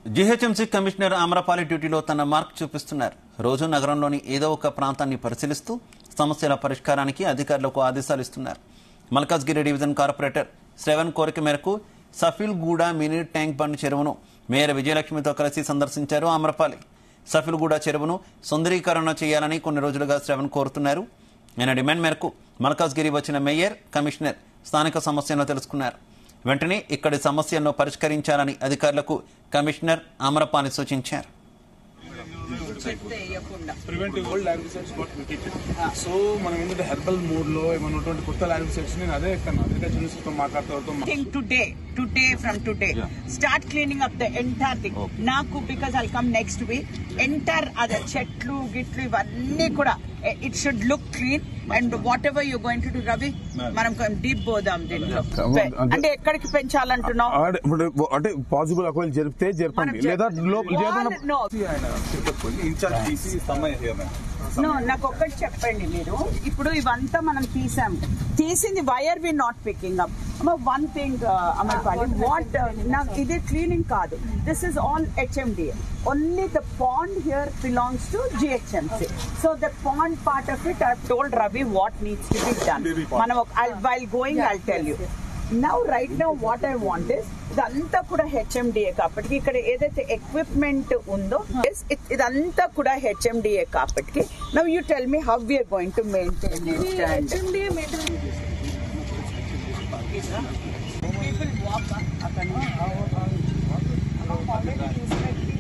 GHMC commissioner Amrapali డ్యూటీలో తన mark చూపిస్తున్నారు రోజు నగరంలోని ఏదో ఒక ప్రాంతాన్ని పరిశీలిస్తూ సమస్యల పరిష్కారానికి అధికారులకు ఆదేశాలు ఇస్తున్నారు మల్కాజ్గిరి డివిజన్ కార్పొరేటర్ శ్రవణ్ కోరిక మేరకు సఫిల్గూడ మినీ ట్యాంక్ బండ్ చెరువును మేయర్ విజయలక్ష్మితో కలిసి సందర్శించారు ఆమ్రపాలి సఫిల్గూడ చెరువును సుందరీకరణ చేయాలని కొన్ని రోజులుగా శ్రవణ్ కోరుతున్నారు ఆయన డిమాండ్ మేరకు మల్కాజ్గిరి వచ్చిన మేయర్ కమిషనర్ స్థానిక సమస్యలను తెలుసుకున్నారు వెంటనే ఇక్కడి సమస్యలను పరిష్కరించాలని అధికారులకు కమిషనర్ అమరపాలి సూచించారు ప్రివెంటివ్ ఓల్డ్ ల్యాంగ్వేజెస్ గోట్ వికెటెడ్ సో మనం ఏంటంటే హెర్బల్ మూడ్ లో ఏమైనా ఉన్నటువంటి కొత్త ల్యాంగ్వేజెస్ నేను అదే ఎక్కాను అగ్రికల్చర్ మినిస్టర్ తో మాట్లాడుతూ thing today, today from today. Start cleaning up the entire thing. నాకు because I'll come next week. Entire అదే చెట్లు గిట్లు ఇవన్నీ కూడా it should look clean and whatever you going to do Ravi మనం డీప్ పోదాం దీంట్లో అంటే ఎక్కడికి పెంచాలంటున్నావు ఇప్పుడు అంటే పాసిబుల్ ఒకవేళ జరిపితే జరపండి లేదా లోపల Wall- no. ఇన్ఛార్జ్ తీసి సమయ నో నాకు ఒక్కటి చెప్పండి మీరు ఇప్పుడు ఇవంతా మనం తీసాం తీసింది why are we not picking up one thing Amrapali what నాకు ఇది క్లీనింగ్ కాదు this is all HMDA only the pond here belongs to GHMC so the pond part of it I told Ravi what needs to be done మనం while going I tell you now right now what I want is ఇదంతా కూడా HMDA కాబట్టి ఇక్కడ ఏదైతే equipment ఉందో yes, it- ఇదంతా కూడా HMDA కాబట్టి now you tell me how we are going to maintain it and people walk అక్కడ